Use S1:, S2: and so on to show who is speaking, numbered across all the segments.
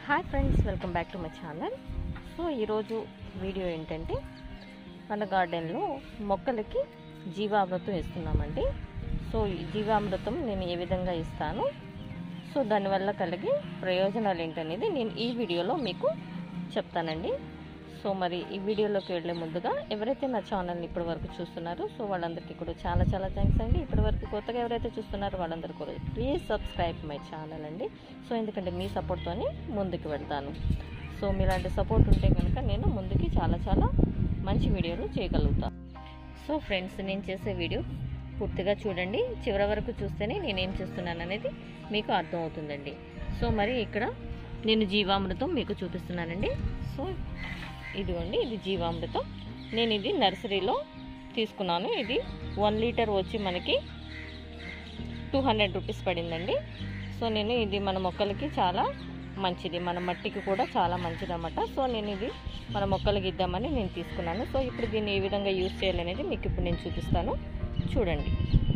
S1: hi friends welcome back to my channel so ఈరోజు video ఏంటంటే మన గార్డెన్లో మొక్కలకి జీవామృతం ఇస్తున్నామండి సో ఈ జీవామృతం నేను ఏ విధంగా ఇస్తాను సో దానివల్ల కలిగే ప్రయోజనాలు ఏంటనేది నేను ఈ వీడియోలో మీకు చెప్తానండి సో మరి ఈ వీడియోలోకి వెళ్ళే ముందుగా ఎవరైతే నా ఛానల్ని ఇప్పటి వరకు చూస్తున్నారో సో వాళ్ళందరికీ కూడా చాలా చాలా థ్యాంక్స్ అండి ఇప్పటి వరకు కొత్తగా ఎవరైతే చూస్తున్నారో వాళ్ళందరూ కూడా ప్లీజ్ సబ్స్క్రైబ్ మై ఛానల్ అండి సో ఎందుకంటే మీ సపోర్ట్తోనే ముందుకు వెళ్తాను సో మీలాంటి సపోర్ట్ ఉంటే కనుక నేను ముందుకి చాలా చాలా మంచి వీడియోలు చేయగలుగుతాను సో ఫ్రెండ్స్ నేను చేసే వీడియో పూర్తిగా చూడండి చివరి వరకు చూస్తేనే నేనేం చేస్తున్నాను అనేది మీకు అర్థమవుతుందండి సో మరి ఇక్కడ నేను జీవామృతం మీకు చూపిస్తున్నానండి సో ఇదిగోండి ఇది జీవామృతం నేను ఇది నర్సరీలో తీసుకున్నాను ఇది వన్ లీటర్ వచ్చి మనకి టూ హండ్రెడ్ రూపీస్ పడిందండి సో నేను ఇది మన మొక్కలకి చాలా మంచిది మన మట్టికి కూడా చాలా మంచిది అన్నమాట సో నేను ఇది మన మొక్కలకి ఇద్దామని నేను తీసుకున్నాను సో ఇప్పుడు దీన్ని ఏ విధంగా యూజ్ చేయాలనేది మీకు ఇప్పుడు నేను చూపిస్తాను చూడండి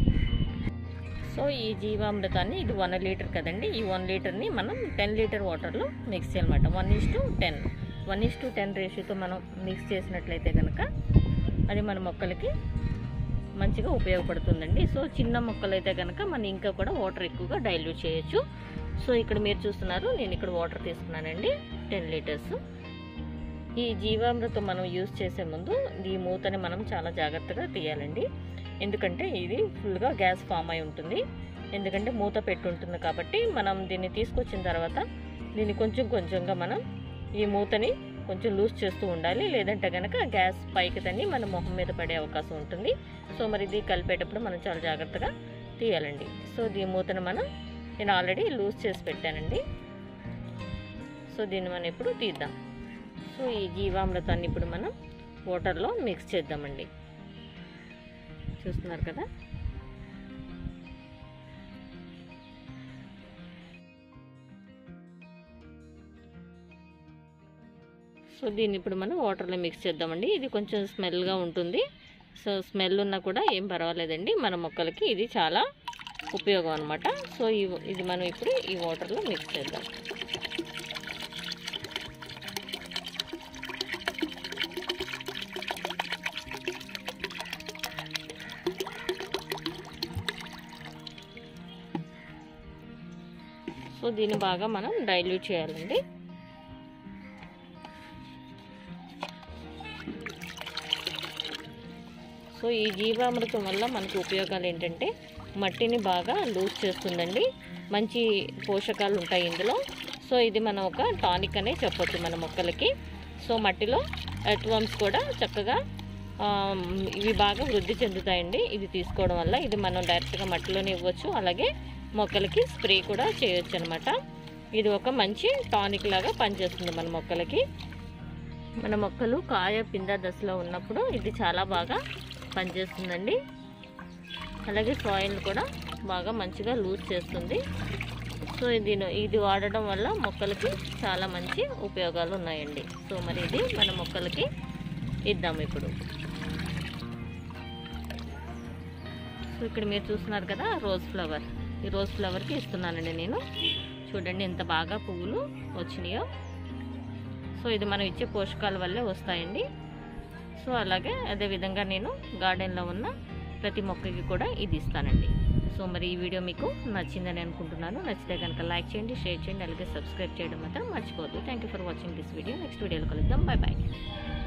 S1: సో ఈ జీవామృతాన్ని ఇది వన్ లీటర్ కదండి ఈ వన్ లీటర్ని మనం టెన్ లీటర్ వాటర్లో మిక్స్ చేయాలన్నమాట one is to ten one is to ten రేషియోతో మనం మిక్స్ చేసినట్లయితే కనుక అది మన మొక్కలకి మంచిగా ఉపయోగపడుతుందండి సో చిన్న మొక్కలు అయితే కనుక మనం ఇంకా కూడా వాటర్ ఎక్కువగా డైల్యూట్ చేయొచ్చు సో ఇక్కడ మీరు చూస్తున్నారు నేను ఇక్కడ వాటర్ తీసుకున్నానండి టెన్ లీటర్స్ ఈ జీవామృతం మనం యూజ్ చేసే ముందు ఈ మూతని మనం చాలా జాగ్రత్తగా తీయాలండి ఎందుకంటే ఇది ఫుల్గా గ్యాస్ ఫామ్ అయి ఉంటుంది ఎందుకంటే మూత పెట్టి ఉంటుంది కాబట్టి మనం దీన్ని తీసుకొచ్చిన తర్వాత దీన్ని కొంచెం కొంచెంగా మనం ఈ మూతని కొంచెం లూజ్ చేస్తూ ఉండాలి లేదంటే కనుక గ్యాస్ పైకి తన్ని మన మొహం మీద పడే అవకాశం ఉంటుంది సో మరి ఇది కలిపేటప్పుడు మనం చాలా జాగ్రత్తగా తీయాలండి సో దీని మూతను మనం నేను ఆల్రెడీ లూజ్ చేసి పెట్టానండి సో దీన్ని మనం ఇప్పుడు తీద్దాం సో ఈ జీవామృతాన్ని ఇప్పుడు మనం వాటర్లో మిక్స్ చేద్దామండి చూస్తున్నారు కదా సో దీన్ని ఇప్పుడు మనం వాటర్లో మిక్స్ చేద్దామండి ఇది కొంచెం స్మెల్గా ఉంటుంది సో స్మెల్ ఉన్నా కూడా ఏం పర్వాలేదండి మన మొక్కలకి ఇది చాలా ఉపయోగం అనమాట సో ఇది మనం ఇప్పుడు ఈ వాటర్లో మిక్స్ చేద్దాం సో దీన్ని బాగా మనం డైల్యూట్ చేయాలండి సో ఈ జీవామృతం వల్ల మనకి ఉపయోగాలు ఏంటంటే మట్టిని బాగా లూజ్ చేస్తుందండి మంచి పోషకాలు ఉంటాయి ఇందులో సో ఇది మనం ఒక టానిక్ అనే చెప్పొచ్చు మన మొక్కలకి సో మట్టిలో ఎర్త్వర్మ్స్ కూడా చక్కగా ఇవి బాగా వృద్ధి చెందుతాయండి ఇది తీసుకోవడం వల్ల ఇది మనం డైరెక్ట్గా మట్టిలోనే ఇవ్వచ్చు అలాగే మొక్కలకి స్ప్రే కూడా చేయొచ్చు అనమాట ఇది ఒక మంచి టానిక్ లాగా పనిచేస్తుంది మన మొక్కలకి మన మొక్కలు కాయ పింద దశలో ఉన్నప్పుడు ఇది చాలా బాగా పనిచేస్తుందండి అలాగే సాయిల్ కూడా బాగా మంచిగా లూజ్ చేస్తుంది సో ఇది ఇది వాడడం వల్ల మొక్కలకి చాలా మంచి ఉపయోగాలు ఉన్నాయండి సో మరి ఇది మన మొక్కలకి ఇద్దాం ఇప్పుడు సో ఇక్కడ మీరు చూస్తున్నారు కదా రోజ్ ఫ్లవర్ ఈ రోజ్ ఫ్లవర్కి ఇస్తున్నానండి నేను చూడండి ఎంత బాగా పువ్వులు వచ్చినాయో సో ఇది మనం ఇచ్చే పోషకాల వల్లే వస్తాయండి సో అలాగే అదేవిధంగా నేను గార్డెన్లో ఉన్న ప్రతి మొక్కకి కూడా ఇది ఇస్తానండి సో మరి ఈ వీడియో మీకు నచ్చిందని అనుకుంటున్నాను నచ్చితే కనుక లైక్ చేయండి షేర్ చేయండి అలాగే సబ్స్క్రైబ్ చేయడం మాత్రం మర్చిపోవద్దు thank for watching this video next వీడియోలో కలుద్దాం బాయ్ బాయ్